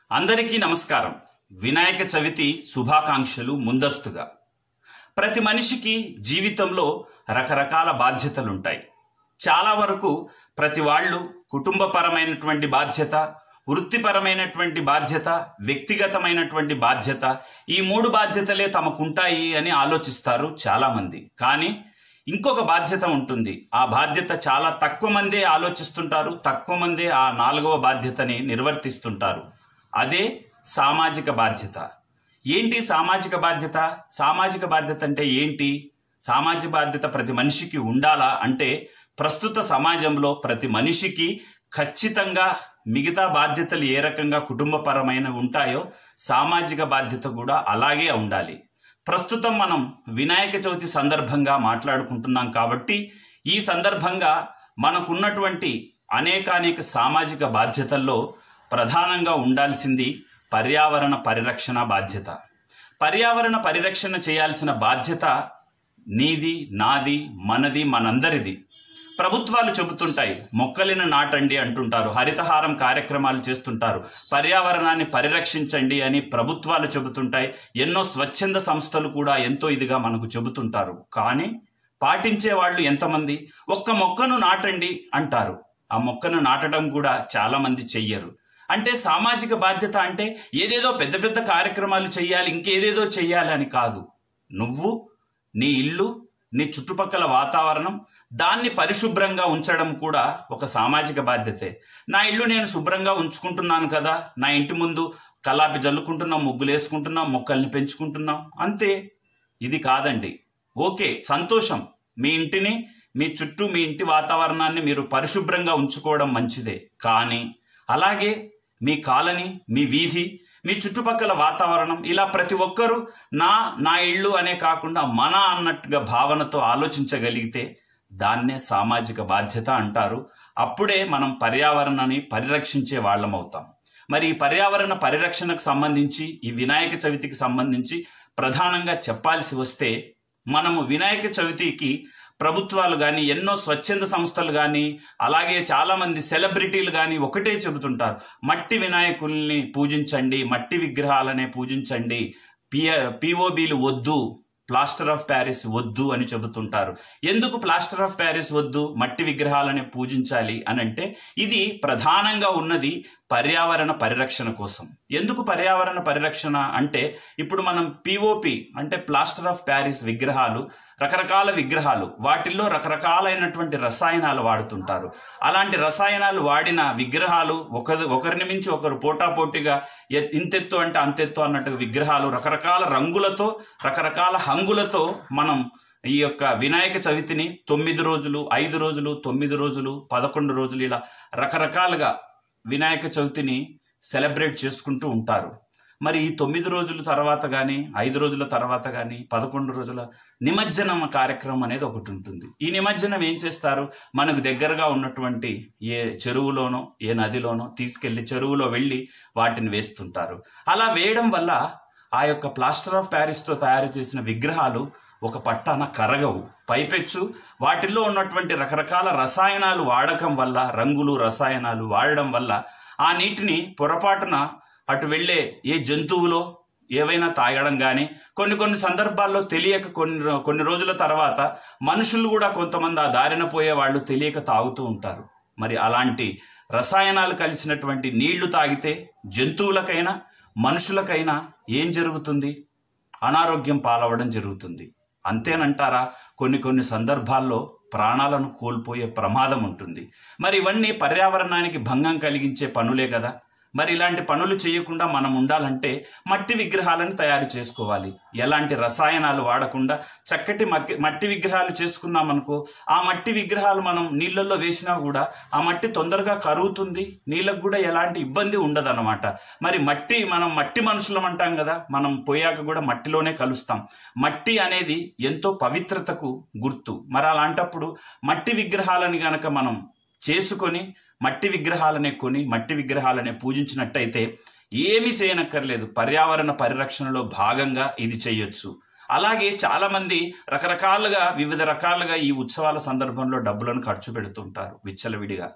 అందరికీ నమస్కారం వినాయక చవితి శుభాకాంక్షలు ముందస్తుగా ప్రతి మనిషికి జీవితంలో రకరకాల బాధ్యతలుంటాయి చాలా వరకు ప్రతి వాళ్ళు కుటుంబపరమైనటువంటి బాధ్యత వృత్తిపరమైనటువంటి బాధ్యత వ్యక్తిగతమైనటువంటి బాధ్యత ఈ మూడు బాధ్యతలే తమకుంటాయి అని ఆలోచిస్తారు చాలామంది కానీ ఇంకొక బాధ్యత ఉంటుంది ఆ బాధ్యత చాలా తక్కువ మందే ఆలోచిస్తుంటారు తక్కువ మందే ఆ నాలుగవ బాధ్యతని నిర్వర్తిస్తుంటారు అదే సామాజిక బాధ్యత ఏంటి సామాజిక బాధ్యత సామాజిక బాధ్యత అంటే ఏంటి సామాజిక బాధ్యత ప్రతి మనిషికి ఉండాలా అంటే ప్రస్తుత సమాజంలో ప్రతి మనిషికి ఖచ్చితంగా మిగతా బాధ్యతలు ఏ రకంగా కుటుంబపరమైన ఉంటాయో సామాజిక బాధ్యత కూడా అలాగే ఉండాలి ప్రస్తుతం మనం వినాయక చవితి సందర్భంగా మాట్లాడుకుంటున్నాం కాబట్టి ఈ సందర్భంగా మనకున్నటువంటి అనేకానేక సామాజిక బాధ్యతల్లో ప్రధానంగా ఉండాల్సింది పర్యావరణ పరిరక్షణ బాధ్యత పర్యావరణ పరిరక్షణ చేయాల్సిన బాధ్యత నీది నాది మనది మనందరిది ప్రభుత్వాలు చెబుతుంటాయి మొక్కలను నాటండి అంటుంటారు హరితహారం కార్యక్రమాలు చేస్తుంటారు పర్యావరణాన్ని పరిరక్షించండి అని ప్రభుత్వాలు చెబుతుంటాయి ఎన్నో స్వచ్ఛంద సంస్థలు కూడా ఎంతో ఇదిగా మనకు చెబుతుంటారు కానీ పాటించే వాళ్ళు ఎంతమంది ఒక్క మొక్కను నాటండి అంటారు ఆ మొక్కను నాటడం కూడా చాలా మంది చెయ్యరు అంటే సామాజిక బాధ్యత అంటే ఏదేదో పెద్ద పెద్ద కార్యక్రమాలు చెయ్యాలి ఇంకేదేదో చెయ్యాలి అని కాదు నువ్వు నీ ఇల్లు నీ చుట్టుపక్కల వాతావరణం దాన్ని పరిశుభ్రంగా ఉంచడం కూడా ఒక సామాజిక బాధ్యతే నా ఇల్లు నేను శుభ్రంగా ఉంచుకుంటున్నాను కదా నా ఇంటి ముందు కల్లాపి జల్లుకుంటున్నాం ముగ్గులు వేసుకుంటున్నాం మొక్కల్ని పెంచుకుంటున్నాం అంతే ఇది కాదండి ఓకే సంతోషం మీ ఇంటిని మీ చుట్టూ మీ ఇంటి వాతావరణాన్ని మీరు పరిశుభ్రంగా ఉంచుకోవడం మంచిదే కానీ అలాగే మీ కాలనీ మీ వీధి మీ చుట్టుపక్కల వాతావరణం ఇలా ప్రతి ఒక్కరూ నా నా ఇల్లు అనే కాకుండా మన అన్నట్టుగా భావనతో ఆలోచించగలిగితే దాన్నే సామాజిక బాధ్యత అంటారు అప్పుడే మనం పర్యావరణాన్ని పరిరక్షించే వాళ్ళం అవుతాం మరి ఈ పర్యావరణ పరిరక్షణకు సంబంధించి ఈ వినాయక చవితికి సంబంధించి ప్రధానంగా చెప్పాల్సి వస్తే మనము వినాయక చవితికి ప్రభుత్వాలు కానీ ఎన్నో స్వచ్ఛంద సంస్థలు కానీ అలాగే చాలామంది సెలబ్రిటీలు కానీ ఒకటే చెబుతుంటారు మట్టి వినాయకుల్ని పూజించండి మట్టి విగ్రహాలనే పూజించండి పియ పిఓబీలు వద్దు ప్లాస్టర్ ఆఫ్ ప్యారిస్ వద్దు అని చెబుతుంటారు ఎందుకు ప్లాస్టర్ ఆఫ్ ప్యారిస్ వద్దు మట్టి విగ్రహాలని పూజించాలి అని అంటే ఇది ప్రధానంగా ఉన్నది పర్యావరణ పరిరక్షణ కోసం ఎందుకు పర్యావరణ పరిరక్షణ అంటే ఇప్పుడు మనం పిఓపి అంటే ప్లాస్టర్ ఆఫ్ ప్యారిస్ విగ్రహాలు రకరకాల విగ్రహాలు వాటిల్లో రకరకాలైనటువంటి రసాయనాలు వాడుతుంటారు అలాంటి రసాయనాలు వాడిన విగ్రహాలు ఒకరి ఒకరిని మించి ఒకరు పోటాపోటీగా ఎత్- ఇంతెత్తు అంటే అంతెత్తు అన్నట్టు విగ్రహాలు రకరకాల రంగులతో రకరకాల హంగులతో మనం ఈ యొక్క వినాయక చవితిని తొమ్మిది రోజులు ఐదు రోజులు తొమ్మిది రోజులు పదకొండు రోజులు ఇలా రకరకాలుగా వినాయక చవితిని సెలబ్రేట్ చేసుకుంటూ ఉంటారు మరి ఈ తొమ్మిది రోజుల తర్వాత కానీ ఐదు రోజుల తర్వాత కానీ పదకొండు రోజుల నిమజ్జనం కార్యక్రమం అనేది ఒకటి ఉంటుంది ఈ నిమజ్జనం ఏం చేస్తారు మనకు దగ్గరగా ఉన్నటువంటి ఏ చెరువులోనో ఏ నదిలోనో తీసుకెళ్లి చెరువులో వెళ్ళి వాటిని వేస్తుంటారు అలా వేయడం వల్ల ఆ యొక్క ప్లాస్టర్ ఆఫ్ ప్యారిస్తో తయారు చేసిన విగ్రహాలు ఒక పట్టాన కరగవు పైపెచ్చు వాటిల్లో ఉన్నటువంటి రకరకాల రసాయనాలు వాడకం వల్ల రంగులు రసాయనాలు వాడడం వల్ల ఆ నీటిని పొరపాటున అటు వెళ్ళే ఏ జంతువులో ఏవైనా తాగడం కానీ కొన్ని కొన్ని సందర్భాల్లో తెలియక కొన్ని రో- కొన్ని రోజుల తర్వాత మనుషులు కూడా కొంతమంది ఆ దారిన పోయే వాళ్ళు తెలియక తాగుతూ ఉంటారు మరి అలాంటి రసాయనాలు కలిసినటువంటి నీళ్లు తాగితే జంతువులకైనా మనుషులకైనా ఏం జరుగుతుంది అనారోగ్యం పాలవడం జరుగుతుంది అంతేనంటారా కొన్ని కొన్ని సందర్భాల్లో ప్రాణాలను కోల్పోయే ప్రమాదం ఉంటుంది మరి ఇవన్నీ పర్యావరణానికి భంగం కలిగించే పనులే కదా మరి ఇలాంటి పనులు చేయకుండా మనం ఉండాలంటే మట్టి విగ్రహాలను తయారు చేసుకోవాలి ఎలాంటి రసాయనాలు వాడకుండా చక్కటి మట్టి మట్టి విగ్రహాలు చేసుకున్నామనుకో ఆ మట్టి విగ్రహాలు మనం నీళ్ళల్లో వేసినా కూడా ఆ మట్టి తొందరగా కరుగుతుంది నీళ్ళకు కూడా ఎలాంటి ఇబ్బంది ఉండదన్నమాట మరి మట్టి మనం మట్టి మనుషులం అంటాం కదా మనం పోయాక కూడా మట్టిలోనే కలుస్తాం మట్టి అనేది ఎంతో పవిత్రతకు గుర్తు మరి అలాంటప్పుడు మట్టి విగ్రహాలని గనక మనం చేసుకొని మట్టి విగ్రహాలనే కొని మట్టి విగ్రహాలనే పూజించినట్టయితే ఏమీ చేయనక్కర్లేదు పర్యావరణ పరిరక్షణలో భాగంగా ఇది చేయొచ్చు అలాగే చాలా మంది రకరకాలుగా వివిధ రకాలుగా ఈ ఉత్సవాల సందర్భంలో డబ్బులను ఖర్చు పెడుతుంటారు విచ్చలవిడిగా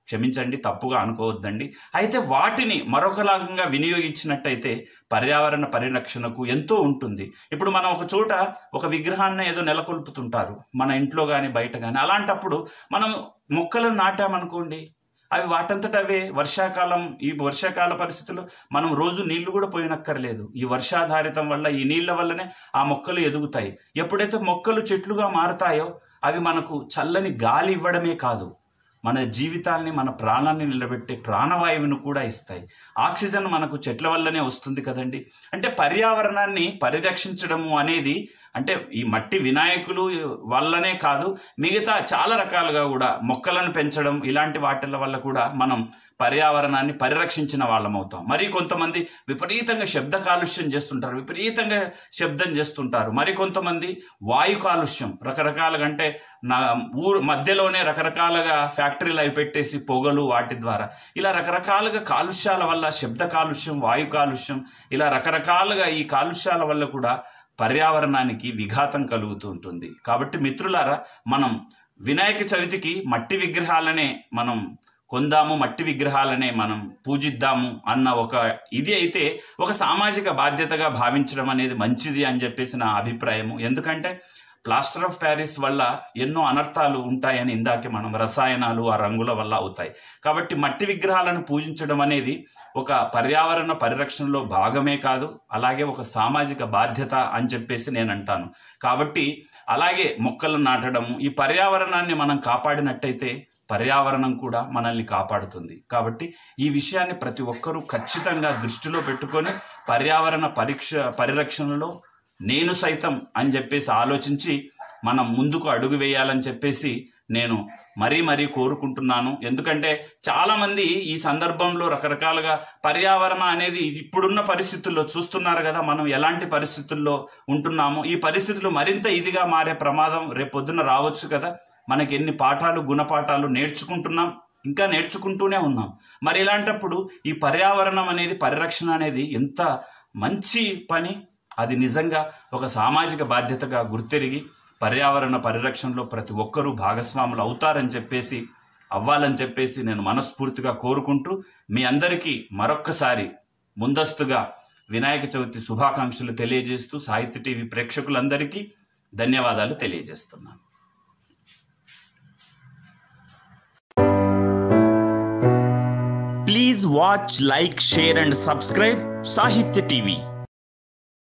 క్షమించండి తప్పుగా అనుకోవద్దండి అయితే వాటిని మరొకలాగా వినియోగించినట్టయితే పర్యావరణ పరిరక్షణకు ఎంతో ఉంటుంది ఇప్పుడు మనం ఒక చోట ఒక విగ్రహాన్ని ఏదో నెలకొల్పుతుంటారు మన ఇంట్లో కానీ బయట కానీ అలాంటప్పుడు మనం మొక్కలను నాటామనుకోండి అవి వాటంతట అవే వర్షాకాలం ఈ వర్షాకాల పరిస్థితుల్లో మనం రోజు నీళ్లు కూడా పోయినక్కర్లేదు ఈ వర్షాధారితం వల్ల ఈ నీళ్ల వల్లనే ఆ మొక్కలు ఎదుగుతాయి ఎప్పుడైతే మొక్కలు చెట్లుగా మారుతాయో అవి మనకు చల్లని గాలి ఇవ్వడమే కాదు మన జీవితాన్ని మన ప్రాణాన్ని నిలబెట్టే ప్రాణవాయువును కూడా ఇస్తాయి ఆక్సిజన్ మనకు చెట్ల వల్లనే వస్తుంది కదండి అంటే పర్యావరణాన్ని పరిరక్షించడము అనేది అంటే ఈ మట్టి వినాయకులు వల్లనే కాదు మిగతా చాలా రకాలుగా కూడా మొక్కలను పెంచడం ఇలాంటి వాటిల వల్ల కూడా మనం పర్యావరణాన్ని పరిరక్షించిన వాళ్ళం అవుతాం మరి కొంతమంది విపరీతంగా శబ్ద కాలుష్యం చేస్తుంటారు విపరీతంగా శబ్దం చేస్తుంటారు మరి కొంతమంది వాయు కాలుష్యం రకరకాలుగా అంటే నా ఊరు మధ్యలోనే రకరకాలుగా ఫ్యాక్టరీలు అవి పెట్టేసి పొగలు వాటి ద్వారా ఇలా రకరకాలుగా కాలుష్యాల వల్ల శబ్ద కాలుష్యం వాయు కాలుష్యం ఇలా రకరకాలుగా ఈ కాలుష్యాల వల్ల కూడా పర్యావరణానికి విఘాతం కలుగుతూ ఉంటుంది కాబట్టి మిత్రులారా మనం వినాయక చవితికి మట్టి విగ్రహాలనే మనం కొందాము మట్టి విగ్రహాలనే మనం పూజిద్దాము అన్న ఒక ఇది అయితే ఒక సామాజిక బాధ్యతగా భావించడం అనేది మంచిది అని చెప్పేసి నా అభిప్రాయము ఎందుకంటే ప్లాస్టర్ ఆఫ్ ప్యారిస్ వల్ల ఎన్నో అనర్థాలు ఉంటాయని ఇందాకే మనం రసాయనాలు ఆ రంగుల వల్ల అవుతాయి కాబట్టి మట్టి విగ్రహాలను పూజించడం అనేది ఒక పర్యావరణ పరిరక్షణలో భాగమే కాదు అలాగే ఒక సామాజిక బాధ్యత అని చెప్పేసి నేను అంటాను కాబట్టి అలాగే మొక్కలు నాటడం ఈ పర్యావరణాన్ని మనం కాపాడినట్టయితే పర్యావరణం కూడా మనల్ని కాపాడుతుంది కాబట్టి ఈ విషయాన్ని ప్రతి ఒక్కరూ ఖచ్చితంగా దృష్టిలో పెట్టుకొని పర్యావరణ పరీక్ష పరిరక్షణలో నేను సైతం అని చెప్పేసి ఆలోచించి మనం ముందుకు అడుగు వేయాలని చెప్పేసి నేను మరీ మరీ కోరుకుంటున్నాను ఎందుకంటే చాలా మంది ఈ సందర్భంలో రకరకాలుగా పర్యావరణ అనేది ఇప్పుడున్న పరిస్థితుల్లో చూస్తున్నారు కదా మనం ఎలాంటి పరిస్థితుల్లో ఉంటున్నామో ఈ పరిస్థితులు మరింత ఇదిగా మారే ప్రమాదం రేపొద్దున రావచ్చు కదా మనకి ఎన్ని పాఠాలు గుణపాఠాలు నేర్చుకుంటున్నాం ఇంకా నేర్చుకుంటూనే ఉన్నాం మరి ఇలాంటప్పుడు ఈ పర్యావరణం అనేది పరిరక్షణ అనేది ఎంత మంచి పని అది నిజంగా ఒక సామాజిక బాధ్యతగా గుర్తెరిగి పర్యావరణ పరిరక్షణలో ప్రతి ఒక్కరూ భాగస్వాములు అవుతారని చెప్పేసి అవ్వాలని చెప్పేసి నేను మనస్ఫూర్తిగా కోరుకుంటూ మీ అందరికీ మరొక్కసారి ముందస్తుగా వినాయక చవితి శుభాకాంక్షలు తెలియజేస్తూ సాహిత్య టీవీ ప్రేక్షకులందరికీ ధన్యవాదాలు తెలియజేస్తున్నాను Please watch, like, share, and subscribe Sahitya TV.